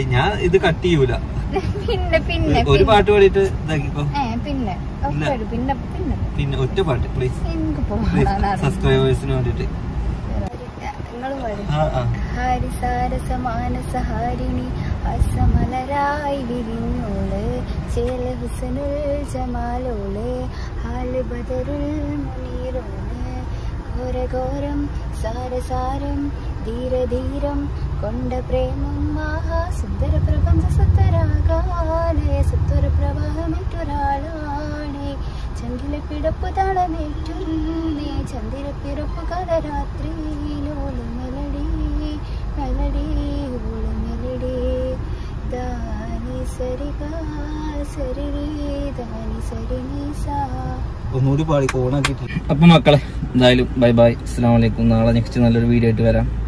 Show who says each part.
Speaker 1: ഞാൻ ഇത് കട്ട് ചെയ്യൂല
Speaker 2: പിന്നെ പിന്നെ
Speaker 1: ഒരു
Speaker 2: പിന്നെ.
Speaker 1: പാട്ട് പാടിയിട്ട് ഇതാക്കിക്കോ
Speaker 2: ഏ പിന്നെ ഉറപ്പായിട്ടും. പിന്നെ പിന്നെ
Speaker 1: പിന്നെ ഒറ്റ പാട്ട് പ്ലീസ്
Speaker 2: എനിക്ക്
Speaker 1: പ്ലീസ്
Speaker 2: പോകാൻ
Speaker 1: സബ്സ്ക്രൈബേഴ്സിന് വേണ്ടിട്ട്
Speaker 2: നിങ്ങൾ പാടും
Speaker 1: ആ ആ
Speaker 2: ഹാരിസാരസമാനസഹാരിണി അസമലരായി വിരിഞ്ഞോള് ചേല ഹുസനുൽ ജമാലോള് ഹാല് ബദറുൽ മുനീറോള് ഘോരഘോരം സാരസാരം ധീരധീരം കൊണ്ട പ്രേമം മഹാ സുന്ദര പ്രപഞ്ച സുത്തരാകാലേ സുത്തര പ്രവാഹമേറ്റൊരാളാണേ ചങ്കിലെ പിടപ്പ് താളമേറ്റുന്നേ ചന്ദിര പിറപ്പ് കലരാത്രിയിലോള് മെലഡി മെലഡി ഓള് മെലഡി ദാനി സരിഗ സരി ദാനി സരി നീസാ
Speaker 1: ഒന്നുകൂടി പാടി ഓണാക്കിട്ട്
Speaker 3: അപ്പൊ മക്കളെ എന്തായാലും ബൈ ബൈ അസ്സാം വലൈക്കും നാളെ നെക്സ്റ്റ് നല്ലൊരു വീഡിയോ ആയിട്ട് വരാം